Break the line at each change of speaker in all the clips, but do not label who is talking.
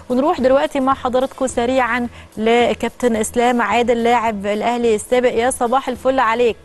ونروح دلوقتي مع حضراتكم سريعا لكابتن اسلام عادل لاعب الاهلي السابق يا صباح الفل عليك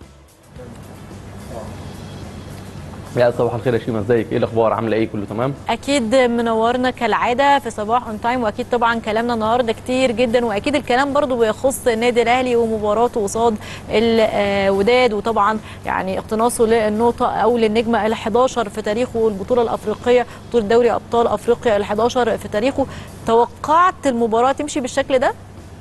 يا صباح الخير يا شيماء ازيك ايه الاخبار عامله ايه كله تمام
اكيد منورنا كالعاده في صباح اون تايم واكيد طبعا كلامنا النهارده كتير جدا واكيد الكلام برضو بيخص النادي الاهلي ومباراته قصاد الوداد وطبعا يعني اقتناصه للنقطه او للنجمه ال11 في تاريخه والبطوله الافريقيه بطوله دوري ابطال افريقيا ال11 في تاريخه توقعت المباراه تمشي بالشكل ده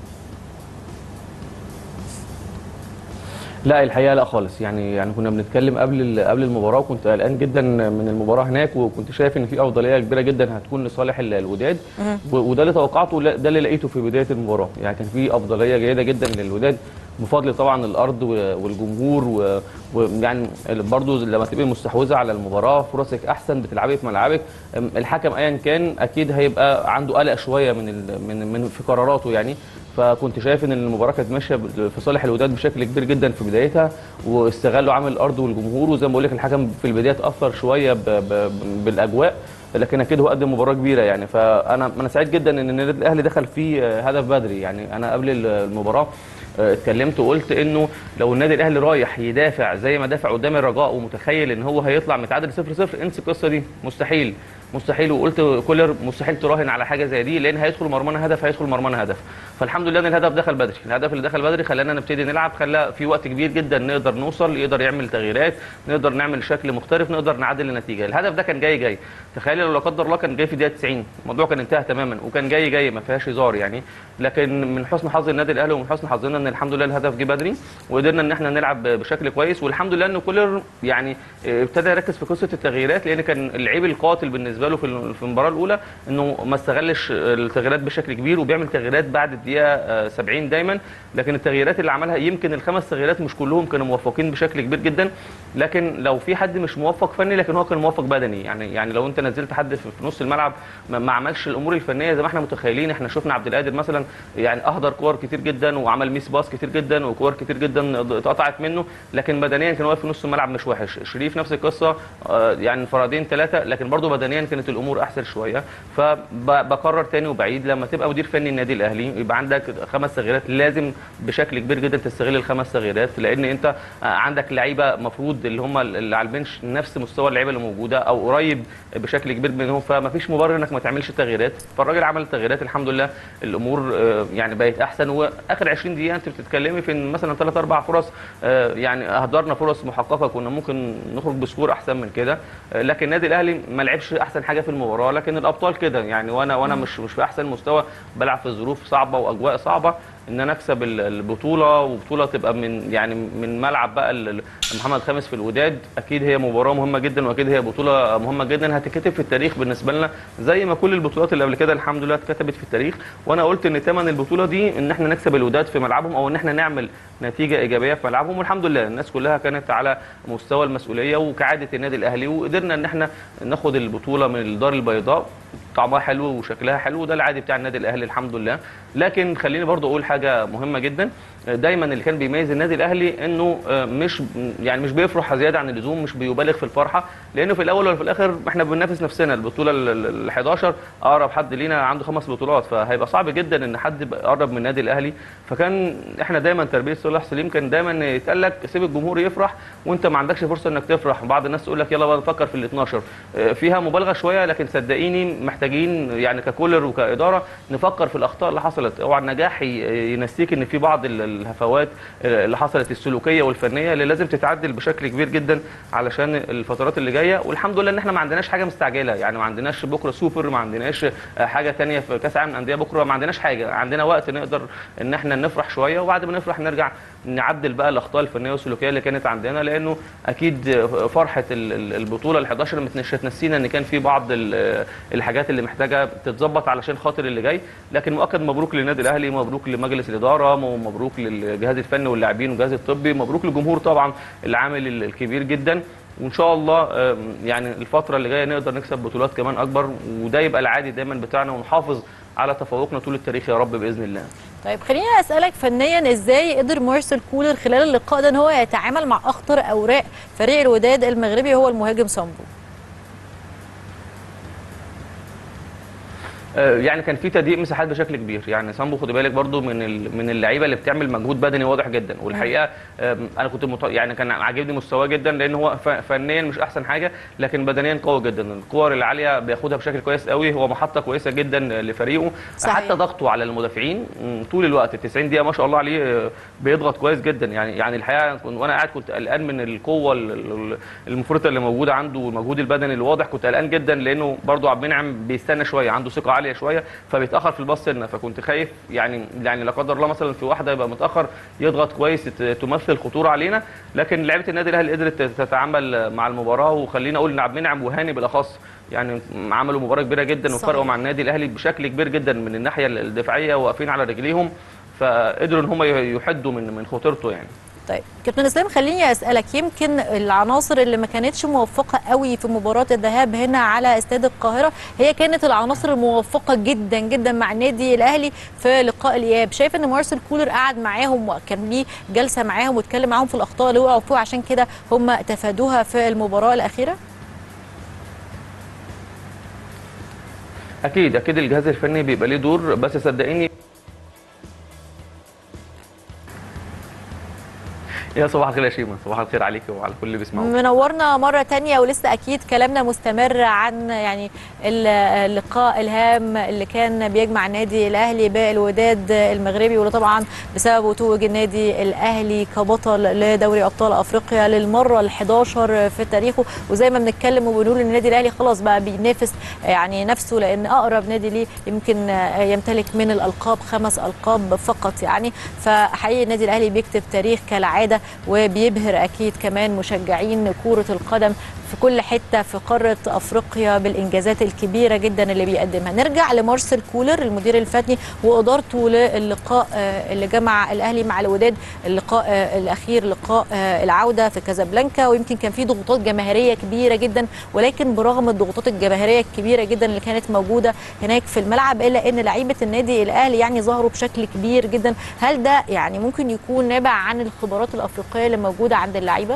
لا الحقيقه لا خالص يعني يعني كنا بنتكلم قبل قبل المباراه وكنت قلقان جدا من المباراه هناك وكنت شايف ان في افضليه كبيره جدا هتكون لصالح الوداد وده اللي توقعته ده اللي لقيته في بدايه المباراه يعني كان في افضليه جيده جدا للوداد بفضل طبعا الارض والجمهور ويعني برضه لما تبقي مستحوذه على المباراه فرصك احسن بتلعبي في ملعبك الحكم ايا كان اكيد هيبقى عنده قلق شويه من من من في قراراته يعني فكنت شايف ان المباراه كانت ماشيه في صالح الوداد بشكل كبير جدا في بدايتها واستغلوا عامل الارض والجمهور وزي ما بقول لك الحكم في البدايه اتاثر شويه ب ب بالاجواء لكن اكيد هو قدم مباراه كبيره يعني فانا انا سعيد جدا ان النادي الاهلي دخل فيه هدف بدري يعني انا قبل المباراه اتكلمت وقلت انه لو النادي الاهلي رايح يدافع زي ما دافع قدام الرجاء ومتخيل ان هو هيطلع متعادل 0 0 انسى القصه دي مستحيل مستحيل وقلت كولر مستحيل تراهن على حاجه زي دي لان هيدخل مرمانا هدف هيدخل مرمانا هدف فالحمد لله ان الهدف دخل بدري الهدف اللي دخل بدري خلانا نبتدي نلعب خلى في وقت كبير جدا نقدر نوصل يقدر يعمل تغييرات نقدر نعمل شكل مختلف نقدر نعدل النتيجه الهدف ده كان جاي جاي تخيل لو لا قدر الله كان جاي في دقيقه 90 الموضوع كان انتهى تماما وكان جاي جاي ما فيهاش هزار يعني لكن من حسن حظ النادي الاهلي ومن حسن حظنا ان الحمد لله الهدف جه بدري وقدرنا ان احنا نلعب بشكل كويس والحمد لله ان كولر يعني ابتدى يركز في قصه التغييرات لان كان العيب القاتل بالنسبه له في المباراه الاولى انه ما استغلش التغييرات بشكل كبير وبيعمل تغييرات بعد الدقيقه 70 دايما لكن التغييرات اللي عملها يمكن الخمس تغييرات مش كلهم كانوا موفقين بشكل كبير جدا لكن لو في حد مش موفق فني لكن هو كان موفق بدني يعني يعني لو انت نزلت حد في نص الملعب ما عملش الامور الفنيه زي ما احنا متخيلين احنا شفنا عبد القادر مثلا يعني اهدر كور كتير جدا وعمل ميس باس كتير جدا وكور كتير جدا اتقطعت منه لكن بدنيا كان واقف في نص الملعب مش وحش شريف نفس القصه يعني انفرادين ثلاثه لكن برضه بدنيا كانت الامور احسن شويه فبكرر تاني وبعيد لما تبقى مدير فني النادي الاهلي يبقى عندك خمس تغييرات لازم بشكل كبير جدا تستغل الخمس تغييرات لان انت عندك لعيبه مفروض اللي هم اللي على البنش نفس مستوى اللعيبه اللي موجوده او قريب بشكل كبير منهم فما فيش مبرر انك ما تعملش تغييرات فالراجل عمل تغييرات الحمد لله الامور يعني بقت احسن واخر 20 دقيقه انت بتتكلمي في مثلا ثلاث اربع فرص يعني اهدرنا فرص محققه كنا ممكن نخرج بسكور احسن من كده لكن النادي الاهلي ما لعبش احسن حاجه في المباراه لكن الابطال كده يعني وانا وانا مش مش في احسن مستوى بلعب في ظروف صعبه واجواء صعبه ان انا اكسب البطوله وبطوله تبقى من يعني من ملعب بقى محمد خامس في الوداد اكيد هي مباراه مهمه جدا واكيد هي بطوله مهمه جدا هتتكتب في التاريخ بالنسبه لنا زي ما كل البطولات اللي قبل كده الحمد لله اتكتبت في التاريخ وانا قلت ان ثمن البطوله دي ان احنا نكسب الوداد في ملعبهم او ان احنا نعمل نتيجه ايجابيه في ملعبهم والحمد لله الناس كلها كانت على مستوى المسؤوليه وكعاده النادي الاهلي وقدرنا ان احنا ناخد البطوله من الدار البيضاء طعمها حلو وشكلها حلو وده العادي بتاع النادي الاهلي الحمد لله لكن خليني برضو اقول حاجه مهمه جدا دايما اللي كان بيميز النادي الاهلي انه مش يعني مش بيفرح زياده عن اللزوم مش بيبالغ في الفرحه لانه في الاول وفي الاخر احنا بننافس نفسنا البطوله ال 11 اقرب حد لينا عنده خمس بطولات فهيبقى صعب جدا ان حد يبقى قرب من النادي الاهلي فكان احنا دايما تربيه صلاح سليم كان دايما يتقال لك سيب الجمهور يفرح وانت ما عندكش فرصه انك تفرح بعض الناس تقول لك يلا بقى نفكر في ال 12 فيها مبالغه شويه لكن صدقيني محتاجين يعني ككولر وكاداره نفكر في الاخطاء اللي حصلت اوعى النجاح ينسيك ان في بعض الهفوات اللي حصلت السلوكيه والفنيه اللي لازم تتعدل بشكل كبير جدا علشان الفترات اللي جايه والحمد لله ان احنا ما عندناش حاجه مستعجله يعني ما عندناش بكره سوبر ما عندناش حاجه ثانيه في كاس العالم للانديه بكره ما عندناش حاجه عندنا وقت نقدر ان احنا نفرح شويه وبعد ما نفرح نرجع نعدل بقى الاخطاء الفنيه والسلوكيه اللي كانت عندنا لانه اكيد فرحه البطوله ال 11 مش هتنسينا ان كان في بعض الحاجات اللي محتاجه تتظبط علشان خاطر اللي جاي لكن مؤكد مبروك للنادي الاهلي مبروك لمجلس الاداره ومبروك للجهاز الفني واللاعبين والجهاز الطبي مبروك للجمهور طبعا العامل الكبير جدا وان شاء الله يعني الفتره اللي جايه نقدر نكسب بطولات كمان اكبر وده يبقى العادي دايما بتاعنا ونحافظ على تفوقنا طول التاريخ يا رب باذن الله
طيب خليني اسالك فنيا ازاي قدر مارسيل كولر خلال اللقاء ده ان هو يتعامل مع اخطر اوراق فريق الوداد المغربي هو المهاجم سامبو
آه، يعني كان في تضييق مساحات بشكل كبير يعني سامبو خد بالك برضو من ال- من اللعيبه اللي بتعمل مجهود بدني واضح جدا والحقيقه آم، انا كنت مط... يعني كان عاجبني مستواه جدا لان هو ف... فنيا مش احسن حاجه لكن بدنيا قوي جدا الكور العاليه بياخدها بشكل كويس قوي هو محطه كويسه جدا لفريقه
صحيح.
حتى ضغطه على المدافعين م، طول الوقت ال 90 دقيقه ما شاء الله عليه آه، بيضغط كويس جدا يعني يعني الحقيقه كنت وانا قاعد كنت قلقان من القوه ال- ال- المفرطه اللي موجوده عنده والمجهود البدني الواضح كنت قلقان جدا لانه برضو عبد المنعم بيستنى شويه عنده ثقه عاليه شويه فبيتاخر في الباص سنه فكنت خايف يعني يعني لا قدر الله مثلا في واحده يبقى متاخر يضغط كويس ت- تمثل خطوره علينا لكن لعيبه النادي الاهلي قدرت تتعامل مع المباراه وخلينا اقول ان عبد المنعم وهاني بالاخص يعني عملوا مباراه كبيره جدا
صحيح.
وفرقوا مع النادي الاهلي بشكل كبير جدا من الناحيه الدفاعيه واقفين على رجليهم فقدروا ان هم يحدوا من من خطورته يعني
طيب كابتن اسلام خليني اسالك يمكن العناصر اللي ما كانتش موفقه قوي في مباراه الذهاب هنا على استاد القاهره هي كانت العناصر الموفقه جدا جدا مع النادي الاهلي في لقاء الاياب شايف ان مارسيل كولر قعد معاهم وكان ليه جلسه معاهم واتكلم معاهم في الاخطاء اللي وقعوا فيها عشان كده هم تفادوها في المباراه الاخيره
اكيد اكيد الجهاز الفني بيبقى ليه دور بس صدقيني يا صباح الخير يا شيماء صباح الخير عليك وعلى كل اللي بيسمعوك
منورنا مرة تانية ولسه أكيد كلامنا مستمر عن يعني اللقاء الهام اللي كان بيجمع النادي الأهلي بالوداد المغربي واللي طبعا بسبب توج النادي الأهلي كبطل لدوري أبطال أفريقيا للمرة ال11 في تاريخه وزي ما بنتكلم وبنقول إن النادي الأهلي خلاص بقى بينافس يعني نفسه لأن أقرب نادي ليه يمكن يمتلك من الألقاب خمس ألقاب فقط يعني فحقيقي النادي الأهلي بيكتب تاريخ كالعادة وبيبهر اكيد كمان مشجعين كره القدم في كل حته في قاره افريقيا بالانجازات الكبيره جدا اللي بيقدمها نرجع لمارسيل كولر المدير الفني وادارته للقاء اللي جمع الاهلي مع الوداد اللقاء الاخير لقاء العوده في كازابلانكا ويمكن كان في ضغوطات جماهيريه كبيره جدا ولكن برغم الضغوطات الجماهيريه الكبيره جدا اللي كانت موجوده هناك في الملعب الا ان لعيبه النادي الاهلي يعني ظهروا بشكل كبير جدا هل ده يعني ممكن يكون نابع عن الخبرات الافريقيه اللي موجوده عند اللعيبه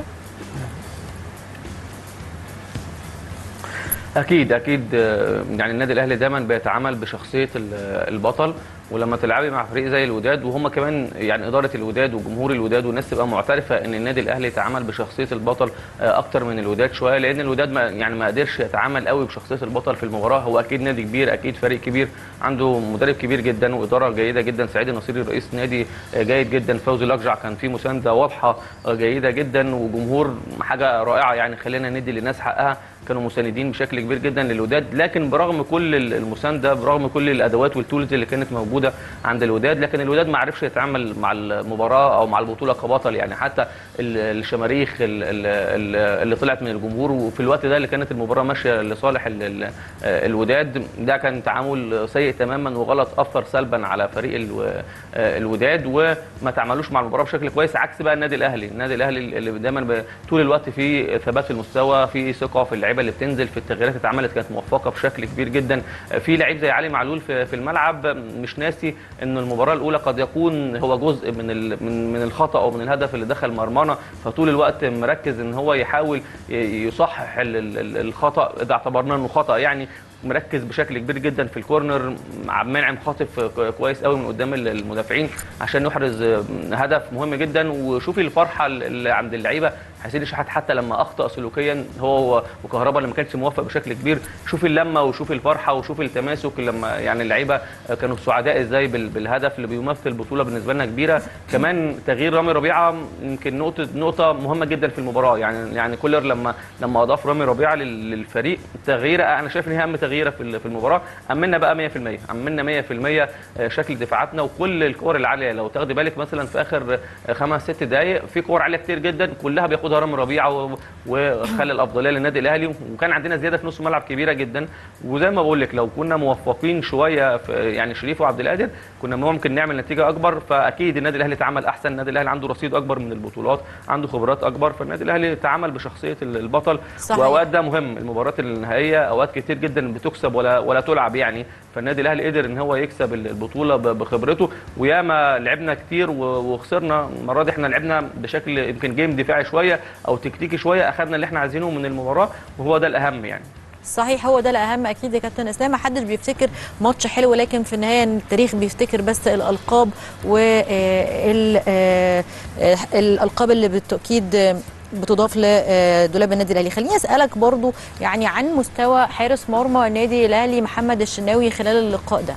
اكيد اكيد آه، يعني النادي الاهلي دايما بيتعامل بشخصيه ال- البطل ولما تلعبي مع فريق زي الوداد وهم كمان يعني اداره الوداد وجمهور الوداد والناس تبقى معترفه ان النادي الاهلي يتعامل بشخصيه البطل آه، اكتر من الوداد شويه لان الوداد ما يعني ما قدرش يتعامل قوي بشخصيه البطل في المباراه هو اكيد نادي كبير اكيد فريق كبير عنده مدرب كبير جدا واداره جيده جدا سعيد النصيري رئيس نادي آه، جيد جدا فوزي الاقجع كان فيه مسانده واضحه آه، جيده جدا وجمهور حاجه رائعه يعني خلينا ندي للناس حقها كانوا مساندين بشكل كبير جدا للوداد لكن برغم كل المسانده برغم كل الادوات والتولز اللي كانت موجوده عند الوداد لكن الوداد ما عرفش يتعامل مع المباراه او مع البطوله كبطل يعني حتى ال- الشماريخ ال- ال- ال- اللي طلعت من الجمهور وفي الوقت ده اللي كانت المباراه ماشيه لصالح ال- ال- الوداد ده كان تعامل سيء تماما وغلط اثر سلبا على فريق الو- الوداد وما تعاملوش مع المباراه بشكل كويس عكس بقى النادي الاهلي النادي الاهلي اللي دايما ب- طول الوقت في ثبات في المستوى في ثقه في اللعيبه اللي بتنزل في التغييرات اللي اتعملت كانت موفقه بشكل كبير جدا في لعيب زي علي معلول في في الملعب مش ناسي ان المباراه الاولى قد يكون هو جزء من ال- من من الخطا او من الهدف اللي دخل مرمانا فطول الوقت مركز ان هو يحاول ي- يصحح ال- ال- ال- الخطا اذا اعتبرناه انه خطا يعني مركز بشكل كبير جدا في الكورنر عبد المنعم خاطف كويس قوي من قدام المدافعين عشان يحرز هدف مهم جدا وشوفي الفرحه اللي عند اللعيبه حسين الشحات حتى لما اخطا سلوكيا هو وكهربا اللي ما كانش موفق بشكل كبير شوفي اللمه وشوفي الفرحه وشوفي التماسك لما يعني اللعيبه كانوا سعداء ازاي بال- بالهدف اللي بيمثل بطوله بالنسبه لنا كبيره كمان تغيير رامي ربيعه يمكن نقطه نقطه مهمه جدا في المباراه يعني يعني كولر لما لما اضاف رامي ربيعه لل- للفريق تغييره انا شايف ان هي اهم تغييره في ال- في المباراه امنا بقى 100% امنا 100% شكل دفاعاتنا وكل الكور العاليه لو تاخدي بالك مثلا في اخر خمس ست دقائق في كور عاليه كتير جدا كلها بياخدها رامي ربيعه و- وخلى الافضليه للنادي الاهلي وكان عندنا زياده في نص الملعب كبيره جدا وزي ما بقول لك لو كنا موفقين شويه في يعني شريف وعبد القادر كنا ممكن نعمل نتيجه اكبر فاكيد النادي الاهلي تعامل احسن النادي الاهلي عنده رصيد اكبر من البطولات عنده خبرات اكبر فالنادي الاهلي تعامل بشخصيه البطل
صحيح.
واوقات ده مهم المباريات النهائيه اوقات كتير جدا بتكسب ولا ولا تلعب يعني فالنادي الاهلي قدر ان هو يكسب البطوله ب- بخبرته وياما لعبنا كتير و- وخسرنا المره دي احنا لعبنا بشكل يمكن جيم دفاعي شويه او تكتيكي شويه اخذنا اللي احنا عايزينه من المباراه وهو ده الاهم يعني
صحيح هو ده الاهم اكيد يا كابتن اسلام ما حدش بيفتكر ماتش حلو لكن في النهايه التاريخ بيفتكر بس الالقاب والالقاب اللي بالتاكيد بتضاف لدولاب النادي الاهلي خليني اسالك برضو يعني عن مستوى حارس مرمى النادي الاهلي محمد الشناوي خلال اللقاء ده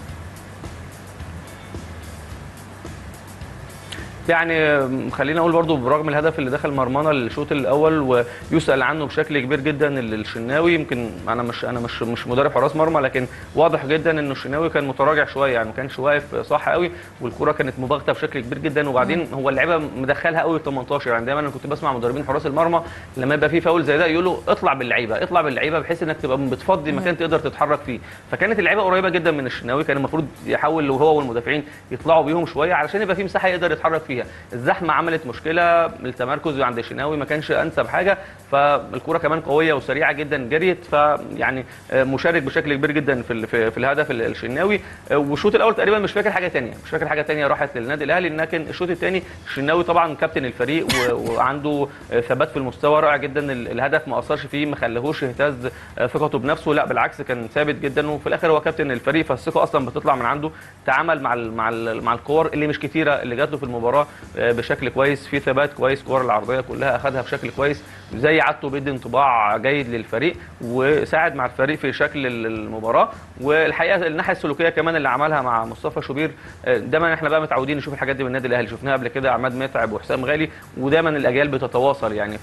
يعني خلينا اقول برضو برغم الهدف اللي دخل مرمانا الشوط الاول ويسال عنه بشكل كبير جدا الشناوي يمكن انا مش انا مش مش مدرب حراس مرمى لكن واضح جدا انه الشناوي كان متراجع شويه يعني ما كانش واقف صح قوي والكره كانت مضاغطه بشكل كبير جدا وبعدين هو اللعيبه مدخلها قوي 18 يعني دايما انا كنت بسمع مدربين حراس المرمى لما يبقى في فاول زي ده يقولوا اطلع باللعيبه اطلع باللعيبه بحيث انك تبقى بتفضي مكان تقدر تتحرك فيه فكانت اللعيبه قريبه جدا من الشناوي كان المفروض يحاول هو والمدافعين يطلعوا بيهم شويه علشان يبقى في مساحه يقدر يتحرك فيها الزحمه عملت مشكله التمركز عند الشناوي ما كانش انسب حاجه فالكوره كمان قويه وسريعه جدا جريت فيعني مشارك بشكل كبير جدا في في الهدف الشناوي والشوط الاول تقريبا مش فاكر حاجه ثانيه مش فاكر حاجه ثانيه راحت للنادي الاهلي لكن الشوط الثاني الشناوي طبعا كابتن الفريق وعنده ثبات في المستوى رائع جدا الهدف ما اثرش فيه ما خلاهوش يهتز ثقته بنفسه لا بالعكس كان ثابت جدا وفي الاخر هو كابتن الفريق فالثقه اصلا بتطلع من عنده تعامل مع ال مع ال مع الكور اللي مش كتيره اللي جات له في المباراه بشكل كويس في ثبات كويس الكور العرضيه كلها اخذها بشكل كويس زي عادته بيدي انطباع جيد للفريق وساعد مع الفريق في شكل المباراه والحقيقه الناحيه السلوكيه كمان اللي عملها مع مصطفى شوبير دايما احنا بقى متعودين نشوف الحاجات دي من النادي الاهلي شفناها قبل كده عماد متعب وحسام غالي ودايما الاجيال بتتواصل يعني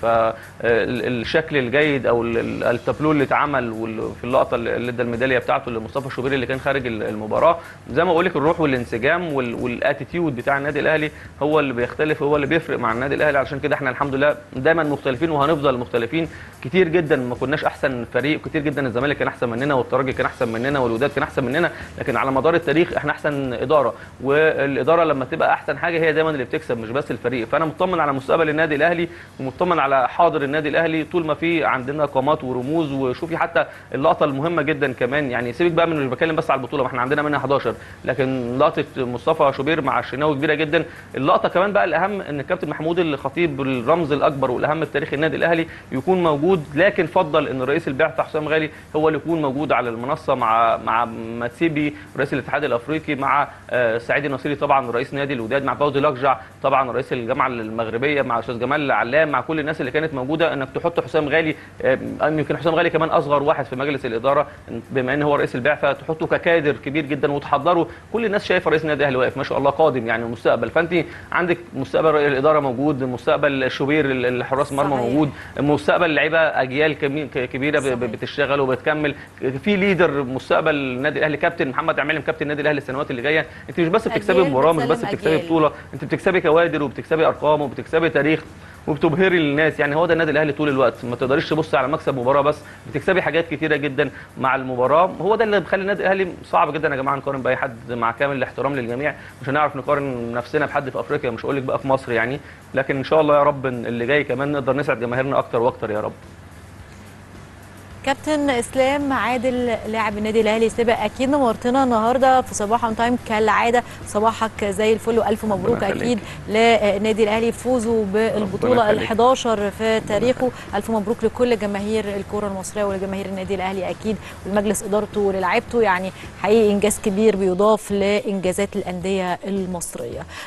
فالشكل الجيد او التابلو اللي اتعمل في اللقطه اللي ادى الميداليه بتاعته لمصطفى شوبير اللي كان خارج المباراه زي ما بقول لك الروح والانسجام والاتيتيود بتاع النادي الاهلي هو اللي بيختلف هو اللي بيفرق مع النادي الاهلي عشان كده احنا الحمد لله دايما مختلفين وهنفضل مختلفين كتير جدا ما كناش احسن فريق كتير جدا الزمالك كان احسن مننا والترجي كان احسن مننا والوداد كان احسن مننا لكن على مدار التاريخ احنا احسن اداره والاداره لما تبقى احسن حاجه هي دايما اللي بتكسب مش بس الفريق فانا مطمن على مستقبل النادي الاهلي ومطمن على حاضر النادي الاهلي طول ما في عندنا قامات ورموز وشوفي حتى اللقطه المهمه جدا كمان يعني سيبك بقى من مش بتكلم بس على البطوله ما احنا عندنا منها 11 لكن لقطه مصطفى شوبير مع الشناوي كبيره جدا اللقطه كمان بقى الاهم ان الكابتن محمود الخطيب الرمز الاكبر والاهم في تاريخ النادي الاهلي يكون موجود لكن فضل ان رئيس البعثه حسام غالي هو اللي يكون موجود على المنصه مع مع ماتسيبي رئيس الاتحاد الافريقي مع آه سعيد النصيري طبعا رئيس نادي الوداد مع فوزي لقجع طبعا رئيس الجامعه المغربيه مع استاذ جمال علام مع كل الناس اللي كانت موجوده انك تحط حسام غالي آه يمكن حسام غالي كمان اصغر واحد في مجلس الاداره بما ان هو رئيس البعثه تحطه ككادر كبير جدا وتحضره كل الناس شايفه رئيس النادي الاهلي واقف ما شاء الله قادم يعني المستقبل فانت عندك مستقبل الاداره موجود مستقبل شوبير الحراس مرمى موجود مستقبل لعيبه اجيال كبيره صحيح. بتشتغل وبتكمل في ليدر مستقبل النادي الاهلي كابتن محمد عمالم كابتن النادي الاهلي السنوات اللي جايه انت مش بس بتكسبي مباراه مش بس بتكسبي بطوله انت بتكسبي كوادر وبتكسبي ارقام وبتكسبي تاريخ وبتبهري الناس يعني هو ده النادي الاهلي طول الوقت ما تقدريش تبص على مكسب مباراه بس بتكسبي حاجات كتيره جدا مع المباراه هو ده اللي بيخلي النادي الاهلي صعب جدا يا جماعه نقارن باي حد مع كامل الاحترام للجميع مش هنعرف نقارن نفسنا بحد في افريقيا مش هقول لك بقى في مصر يعني لكن ان شاء الله يا رب اللي جاي كمان نقدر نسعد جماهيرنا اكتر واكتر يا رب
كابتن اسلام عادل لاعب النادي الاهلي سبق اكيد نورتنا النهارده في صباح اون تايم كالعاده صباحك زي الفل والف مبروك اكيد للنادي الاهلي فوزه بالبطوله ال11 في تاريخه الف مبروك لكل جماهير الكره المصريه ولجماهير النادي الاهلي اكيد ولمجلس ادارته وللاعيبته يعني حقيقي انجاز كبير بيضاف لانجازات الانديه المصريه